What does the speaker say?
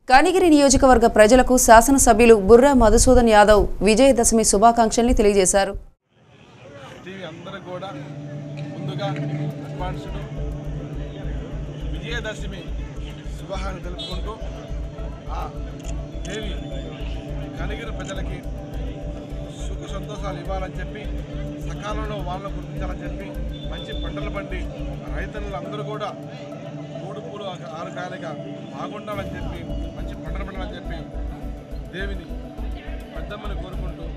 కనిగిరి నియోజకవర్గ ప్రజలకు శాసనసభ్యులు బుర్రా మధుసూదన్ యాదవ్ విజయదశమి శుభాకాంక్షల్ని తెలియజేశారు టీవీ అందరికి కూడా ముందుగా అడ్వాన్స్డ్ విజయదశమి శుభాకాంక్షలు తెలుపుకుంటూ ఆ దేవి కనిగిరి ప్రజలకి సుఖ సంతోషాలు ఇవ్వాలని చెప్పి సకాలంలో వాళ్ళను గుర్తించాలని చెప్పి మంచి పంటలు పండి రైతులు అందరూ కూడా మూడు పూలు ఆరు కాయలుగా బాగుండాలని చెప్పి మంచి పంటలు పండాలని చెప్పి దేవిని పెద్దమ్మని కోరుకుంటూ